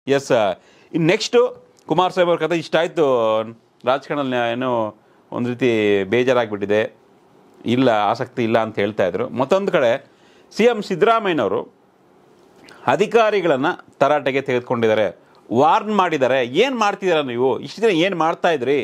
S ಇನ್ನು next Kumaraswamy ಅವ್ರ ಕಥೆ ಇಷ್ಟ ಆಯಿತು ರಾಜಕಾರಣದಲ್ಲಿ ಏನೋ ಒಂದು ರೀತಿ ಬೇಜಾರಾಗ್ಬಿಟ್ಟಿದೆ ಇಲ್ಲ ಆಸಕ್ತಿ ಇಲ್ಲ ಅಂತ ಹೇಳ್ತಾ ಇದ್ರು ಮತ್ತೊಂದು ಕಡೆ ಸಿ ಎಂ ಸಿದ್ದರಾಮಯ್ಯನವರು ಅಧಿಕಾರಿಗಳನ್ನು ತರಾಟೆಗೆ ತೆಗೆದುಕೊಂಡಿದ್ದಾರೆ ವಾರ್ನ್ ಮಾಡಿದ್ದಾರೆ ಏನು ಮಾಡ್ತಿದ್ದೀರಾ ನೀವು ಇಷ್ಟು ದಿನ ಏನು ಮಾಡ್ತಾ ಇದ್ರಿ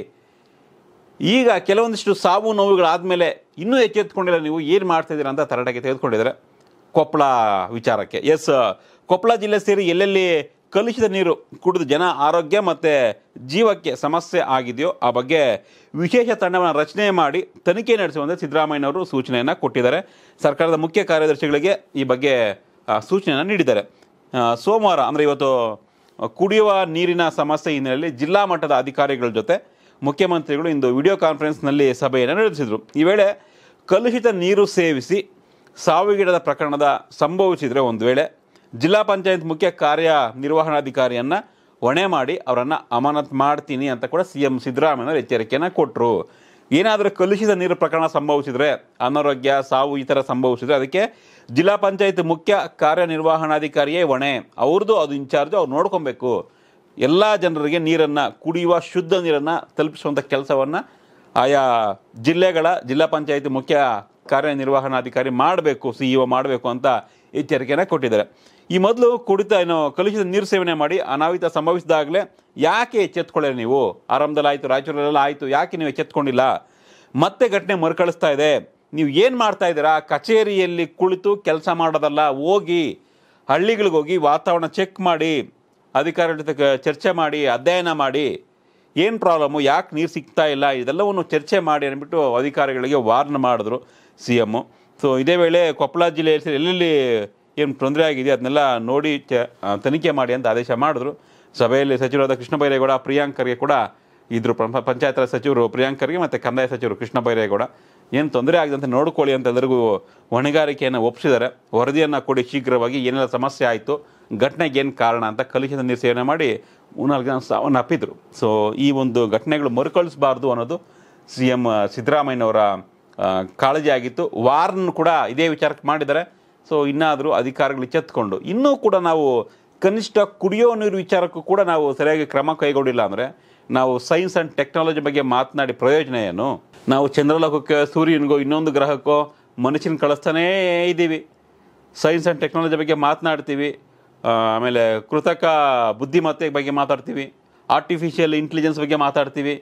ಈಗ ಕೆಲವೊಂದಿಷ್ಟು ಸಾವು ನೋವುಗಳಾದಮೇಲೆ ಇನ್ನೂ ಎಚ್ಚೆತ್ಕೊಂಡಿಲ್ಲ ನೀವು ಏನು ಮಾಡ್ತಾ ಇದ್ದೀರಾ ಅಂತ ತರಾಟೆಗೆ ತೆಗೆದುಕೊಂಡಿದ್ದಾರೆ ಕೊಪ್ಪಳ ವಿಚಾರಕ್ಕೆ ಎಸ್ ಕೊಪ್ಪಳ ಜಿಲ್ಲೆ ಸೇರಿ ಎಲ್ಲೆಲ್ಲಿ ಕಲುಷಿತ ನೀರು ಕುಡಿದು ಜನ ಆರೋಗ್ಯ ಮತ್ತು ಜೀವಕ್ಕೆ ಸಮಸ್ಯೆ ಆಗಿದೆಯೋ ಆ ಬಗ್ಗೆ ವಿಶೇಷ ತಂಡವನ್ನು ರಚನೆ ಮಾಡಿ ತನಿಖೆ ನಡೆಸುವಂತೆ ಸಿದ್ದರಾಮಯ್ಯನವರು ಸೂಚನೆಯನ್ನು ಕೊಟ್ಟಿದ್ದಾರೆ ಸರ್ಕಾರದ ಮುಖ್ಯ ಕಾರ್ಯದರ್ಶಿಗಳಿಗೆ ಈ ಬಗ್ಗೆ ಆ, ಸೂಚನೆಯನ್ನು ನೀಡಿದ್ದಾರೆ ಆ, ಸೋಮವಾರ ಅಂದರೆ ಇವತ್ತು ಕುಡಿಯುವ ನೀರಿನ ಸಮಸ್ಯೆ ಹಿನ್ನೆಲೆಯಲ್ಲಿ ಜಿಲ್ಲಾ ಮಟ್ಟದ ಅಧಿಕಾರಿಗಳ ಜೊತೆ ಮುಖ್ಯಮಂತ್ರಿಗಳು ಇಂದು ವಿಡಿಯೋ ಕಾನ್ಫರೆನ್ಸ್ನಲ್ಲಿ ಸಭೆಯನ್ನು ನಡೆಸಿದರು ಈ ವೇಳೆ ಕಲುಷಿತ ನೀರು ಸೇವಿಸಿ ಸಾವಿಗೀಡದ ಪ್ರಕರಣದ ಸಂಭವಿಸಿದರೆ ಒಂದು ವೇಳೆ ಜಿಲ್ಲಾ ಪಂಚಾಯತ್ ಮುಖ್ಯ ಕಾರ್ಯನಿರ್ವಹಣಾಧಿಕಾರಿಯನ್ನು ಹೊಣೆ ಮಾಡಿ ಅವರನ್ನು ಅಮಾನತ್ ಮಾಡ್ತೀನಿ ಅಂತ ಕೂಡ ಸಿ ಎಂ ಸಿದ್ದರಾಮಯ್ಯನವರು ಎಚ್ಚರಿಕೆಯನ್ನು ಕೊಟ್ಟರು ಏನಾದರೂ ಕಲುಷಿತ ನೀರು ಪ್ರಕರಣ ಸಂಭವಿಸಿದರೆ ಅನಾರೋಗ್ಯ ಸಾವು ಈ ಥರ ಸಂಭವಿಸಿದರೆ ಅದಕ್ಕೆ ಜಿಲ್ಲಾ ಪಂಚಾಯತ್ ಮುಖ್ಯ ಕಾರ್ಯನಿರ್ವಹಣಾಧಿಕಾರಿಯೇ ಹೊಣೆ ಅವ್ರದ್ದು ಅದು ಇನ್ಚಾರ್ಜು ಅವ್ರು ನೋಡ್ಕೊಬೇಕು ಎಲ್ಲ ಜನರಿಗೆ ನೀರನ್ನು ಕುಡಿಯುವ ಶುದ್ಧ ನೀರನ್ನು ತಲುಪಿಸುವಂಥ ಕೆಲಸವನ್ನು ಆಯಾ ಜಿಲ್ಲೆಗಳ ಜಿಲ್ಲಾ ಪಂಚಾಯತಿ ಮುಖ್ಯ ಕಾರ್ಯನಿರ್ವಹಣಾಧಿಕಾರಿ ಮಾಡಬೇಕು ಸಿ ಇ ಮಾಡಬೇಕು ಅಂತ ಎಚ್ಚರಿಕೆಯನ್ನು ಕೊಟ್ಟಿದ್ದಾರೆ ಈ ಮೊದಲು ಕುಡಿತ ಏನೋ ಕಲುಷಿತ ನೀರು ಸೇವನೆ ಮಾಡಿ ಅನಾಹುತ ಸಂಭವಿಸಿದಾಗಲೇ ಯಾಕೆ ಎಚ್ಚೆತ್ಕೊಳ್ಳಿ ನೀವು ಆರಂಭದಲ್ಲಿ ಆಯಿತು ರಾಯಚೂರಲ್ಲೆಲ್ಲ ಆಯಿತು ಯಾಕೆ ನೀವು ಎಚ್ಚೆತ್ಕೊಂಡಿಲ್ಲ ಮತ್ತೆ ಘಟನೆ ಮರುಕಳಿಸ್ತಾ ಇದೆ ನೀವು ಏನು ಮಾಡ್ತಾ ಇದ್ದೀರಾ ಕಚೇರಿಯಲ್ಲಿ ಕುಳಿತು ಕೆಲಸ ಮಾಡೋದಲ್ಲ ಹೋಗಿ ಹಳ್ಳಿಗಳಿಗೆ ಹೋಗಿ ವಾತಾವರಣ ಚೆಕ್ ಮಾಡಿ ಅಧಿಕಾರಿಗಳ ಜೊತೆ ಕ- ಚರ್ಚೆ ಮಾಡಿ ಅಧ್ಯಯನ ಮಾಡಿ ಏನು ಪ್ರಾಬ್ಲಮ್ಮು ಯಾಕೆ ನೀರು ಸಿಗ್ತಾ ಇಲ್ಲ ಇದೆಲ್ಲವನ್ನು ಚರ್ಚೆ ಮಾಡಿ ಅಂದ್ಬಿಟ್ಟು ಅಧಿಕಾರಿಗಳಿಗೆ ವಾರ್ನ್ ಮಾಡಿದ್ರು ಸಿ ಎಮ್ಮು ಸೊ ಇದೇ ವೇಳೆ ಕೊಪ್ಪಳ ಜಿಲ್ಲೆಯಲ್ಲಿ ಎಲ್ಲೆಲ್ಲಿ ಏನು ತೊಂದರೆ ಆಗಿದೆ ಅದನ್ನೆಲ್ಲ ನೋಡಿ ಚ- ಆ, ತನಿಖೆ ಮಾಡಿ ಅಂತ ಆದೇಶ ಮಾಡಿದ್ರು ಸಭೆಯಲ್ಲಿ ಸಚಿವರಾದ ಕೃಷ್ಣ ಬೈರೇಗೌಡ ಪ್ರಿಯಾಂಕ್ ಖರ್ಗೆ ಕೂಡ ಇದ್ರು ಪ್ರ- ಪಂಚಾಯತ್ ರಾಜ್ ಸಚಿವರು ಪ್ರಿಯಾಂಕ್ ಖರ್ಗೆ ಮತ್ತು ಕಂದಾಯ ಸಚಿವರು ಕೃಷ್ಣ ಬೈರೇಗೌಡ ಏನು ತೊಂದರೆ ಆಗದಂತೆ ನೋಡ್ಕೊಳ್ಳಿ ಅಂತ ಎಲ್ಲರಿಗೂ ಹೊಣೆಗಾರಿಕೆಯನ್ನು ಒಪ್ಪಿಸಿದ್ದಾರೆ ವರದಿಯನ್ನು ಕೊಡಿ ಶೀಘ್ರವಾಗಿ ಏನೆಲ್ಲ ಸಮಸ್ಯೆ ಆಯಿತು ಘಟನೆಗೆ ಏನು ಕಾರಣ ಅಂತ ಕಲುಷಿತ ನೀರು ಸೇವನೆ ಮಾಡಿ ಮೂರ್ನಾಲ್ಕು ಜನ ಸಾವನ್ನು ಅಪ್ಪಿದ್ರು ಸೊ ಈ ಒಂದು ಘಟನೆಗಳು ಮರುಕಳಿಸಬಾರ್ದು ಅನ್ನೋದು ಸಿ ಎಂ ಸಿದ್ದರಾಮಯ್ಯನವರ ಆ, ಕಾಳಜಿ ಆಗಿತ್ತು ವಾರ್ನ್ ಕೂಡ ಇದೇ ವಿಚಾರಕ್ಕೆ ಮಾಡಿದ್ದಾರೆ ಸೊ ಇನ್ನಾದರೂ ಅಧಿಕಾರಿಗಳು ಎಚ್ಚೆತ್ಕೊಂಡು ಇನ್ನೂ ಕೂಡ ನಾವು ಕನಿಷ್ಠ ಕುಡಿಯೋ ನೀರು ವಿಚಾರಕ್ಕೂ ಕೂಡ ನಾವು ಸರಿಯಾಗಿ ಕ್ರಮ ಕೈಗೊಂಡಿಲ್ಲ ಅಂದರೆ ನಾವು ಸೈನ್ಸ್ ಆ್ಯಂಡ್ ಟೆಕ್ನಾಲಜಿ ಬಗ್ಗೆ ಮಾತನಾಡಿ ಪ್ರಯೋಜನ ಏನು ನಾವು ಚಂದ್ರಲೋಕಕ್ಕೆ ಸೂರ್ಯನಿಗೋ ಇನ್ನೊಂದು ಗ್ರಹಕ್ಕೋ ಮನುಷ್ಯನ ಕಳಿಸ್ತಾನೇ ಇದ್ದೀವಿ ಸೈನ್ಸ್ ಆ್ಯಂಡ್ ಟೆಕ್ನಾಲಜಿ ಬಗ್ಗೆ ಮಾತನಾಡ್ತೀವಿ ಆ, ಆಮೇಲೆ ಕೃತಕ ಬುದ್ಧಿಮತ್ತೆ ಬಗ್ಗೆ ಮಾತಾಡ್ತೀವಿ ಆರ್ಟಿಫಿಷಿಯಲ್ ಇಂಟೆಲಿಜೆನ್ಸ್ ಬಗ್ಗೆ ಮಾತಾಡ್ತೀವಿ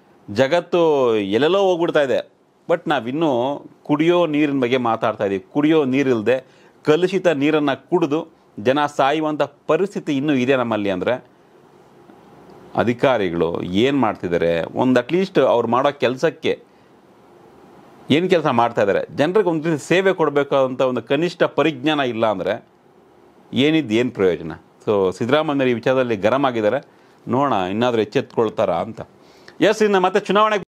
ಜಗತ್ತು ಎಲ್ಲೆಲ್ಲೋ ಹೋಗ್ಬಿಡ್ತಾ ಇದೆ ಬಟ್ ನಾವಿನ್ನೂ ಕುಡಿಯೋ ನೀರಿನ ಬಗ್ಗೆ ಮಾತಾಡ್ತಾ ಇದ್ದೀವಿ ಕುಡಿಯೋ ನೀರಿಲ್ಲದೆ ಕಲುಷಿತ ನೀರನ್ನು ಕುಡಿದು ಜನ ಸಾಯುವಂಥ ಪರಿಸ್ಥಿತಿ ಇನ್ನೂ ಇದೆ ನಮ್ಮಲ್ಲಿ ಅಂದರೆ ಅಧಿಕಾರಿಗಳು ಏನು ಮಾಡ್ತಿದ್ದಾರೆ ಒಂದು ಅಟ್ಲೀಸ್ಟ್ ಅವ್ರು ಮಾಡೋ ಕೆಲಸಕ್ಕೆ ಏನು ಕೆಲಸ ಮಾಡ್ತಾ ಇದ್ದಾರೆ ಜನರಿಗೆ ಒಂದು ರೀತಿ ಸೇವೆ ಕೊಡಬೇಕು ಅಂತ ಒಂದು ಕನಿಷ್ಠ ಪರಿಜ್ಞಾನ ಇಲ್ಲ ಅಂದರೆ ಏನಿದ್ದು ಏನು ಪ್ರಯೋಜನ ಸೊ ಸಿದ್ದರಾಮಯ್ಯರು ಈ ವಿಚಾರದಲ್ಲಿ ಗರಂ ಆಗಿದ್ದಾರೆ ನೋಡೋಣ ಇನ್ನಾದರೂ ಎಚ್ಚೆತ್ಕೊಳ್ತಾರಾ ಅಂತ ಎಸ್ ಇನ್ನು ಮತ್ತೆ ಚುನಾವಣೆ